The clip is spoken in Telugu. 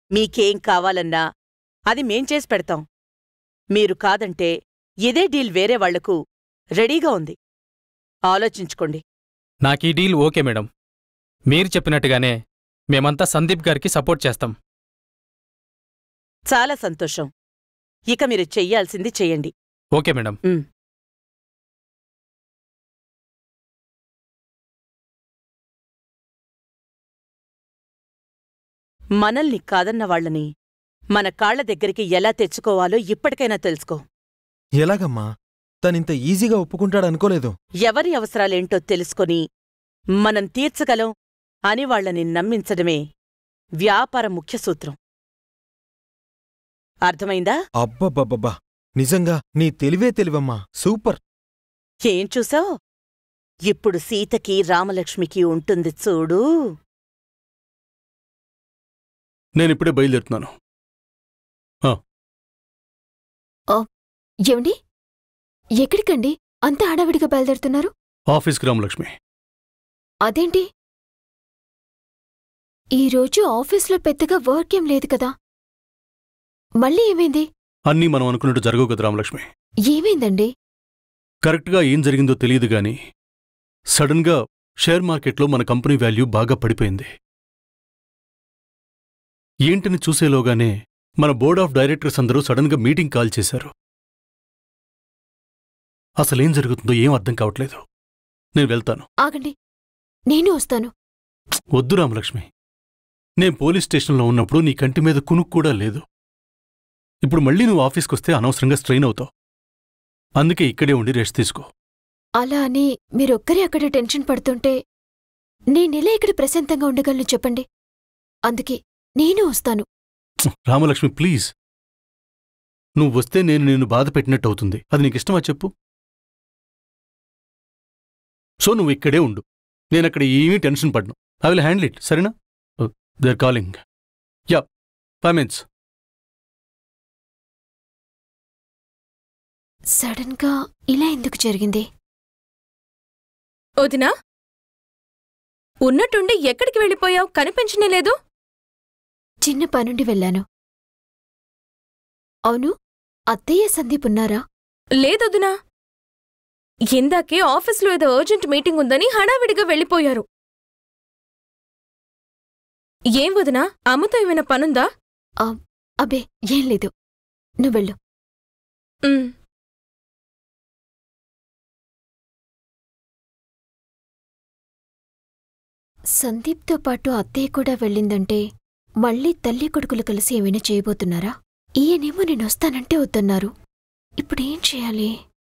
మీకేం కావాలన్నా అది మేం చేసి పెడతాం మీరు కాదంటే ఇదే డీల్ వేరే వాళ్లకు రెడీగా ఉంది ఆలోచించుకోండి నాకీ డీల్ ఓకే మేడం మీరు చెప్పినట్టుగానే మేమంతా సందీప్ గారికి సపోర్ట్ చేస్తాం చాలా సంతోషం ఇక మీరు చెయ్యాల్సింది చెయ్యండి ఓకే మేడం ఉమ్. మనల్ని కాదన్న వాళ్ళని మన కాళ్ల దగ్గరికి ఎలా తెచ్చుకోవాలో ఇప్పటికైనా తెలుసుకో ఎలాగమ్మా తనింత ఈజీగా ఒప్పుకుంటాడనుకోలేదు ఎవరి అవసరాలేంటో తెలుసుకొని మనం తీర్చగలం అని వాళ్ళని నమ్మించడమే వ్యాపార ముఖ్య సూత్రం అర్థమైందా అబ్బబ్బబ్బబ్బా నిజంగా నీ తెలివే తెలివమ్మా సూపర్ ఏం చూసావ్ ఇప్పుడు సీతకి రామలక్ష్మికి ఉంటుంది చూడు నేనిప్పుడే బయలుదేరుతున్నాను ఏమండి ఎక్కడికండి అంత హడావిడిగా బయలుదేరుతున్నారు ఆఫీస్కి రామలక్ష్మి అదేంటి ఈరోజు ఆఫీస్లో పెద్దగా వర్క్ ఏం లేదు కదా మళ్ళీ ఏమైంది అన్నీ మనం అనుకున్నట్టు జరగవు కదా రామలక్ష్మి ఏమైందండి కరెక్ట్గా ఏం జరిగిందో తెలియదు గాని సడన్గా షేర్ మార్కెట్లో మన కంపెనీ వాల్యూ బాగా పడిపోయింది ఏంటని చూసేలోగానే మన బోర్డ్ ఆఫ్ డైరెక్టర్స్ అందరూ సడన్గా మీటింగ్ కాల్ చేశారు అసలేం జరుగుతుందో ఏం అర్థం కావట్లేదు నేను వెళ్తాను ఆగండి నేను వస్తాను వద్దు రామలక్ష్మి నేను పోలీస్ స్టేషన్లో ఉన్నప్పుడు నీ కంటి మీద కునుకు కూడా లేదు ఇప్పుడు మళ్ళీ నువ్వు ఆఫీస్కొస్తే అనవసరంగా స్ట్రెయిన్ అవుతావు అందుకే ఇక్కడే ఉండి రెస్ట్ తీసుకో అలా అని మీరొక్కరే అక్కడ టెన్షన్ పడుతుంటే నేనెలా ఇక్కడ ప్రశాంతంగా ఉండగలను చెప్పండి అందుకే నేను వస్తాను రామలక్ష్మి ప్లీజ్ నువ్వు వస్తే నేను నిన్ను బాధ పెట్టినట్టు అవుతుంది అది నీకు ఇష్టమా చెప్పు సో నువ్వు ఇక్కడే ఉండు నేను అక్కడ ఏమీ టెన్షన్ పడ్ను ఐ విల్ హ్యాండిల్ ఇట్ సరేనా they are calling yeah five minutes sudden గా ఇలా ఎందుకు జరిగింది వదినా ఉన్నట్టుండి ఎక్కడికి వెళ్ళిపోయావు కనిపించనే లేదు చిన్న పనుండి వెళ్ళాను అవును అత్తయ్య సందీప్ ఉన్నారా లేదొదినా ఇందాకే ఆఫీస్లో ఏదో అర్జెంట్ మీటింగ్ ఉందని హడావిడిగా వెళ్ళిపోయారు ఏం వదినా అమ్మతో ఏమైనా పనుందా అబ్బే ఏం లేదు నువ్వు వెళ్ళు ఉమ్. సందీప్తో పాటు అత్తయ్య కూడా వెళ్ళిందంటే మళ్ళీ తల్లి కొడుకులు కలిసి ఏమైనా చేయబోతున్నారా ఈయనేమో నేనొస్తానంటే వద్దన్నారు ఇప్పుడేం చేయాలి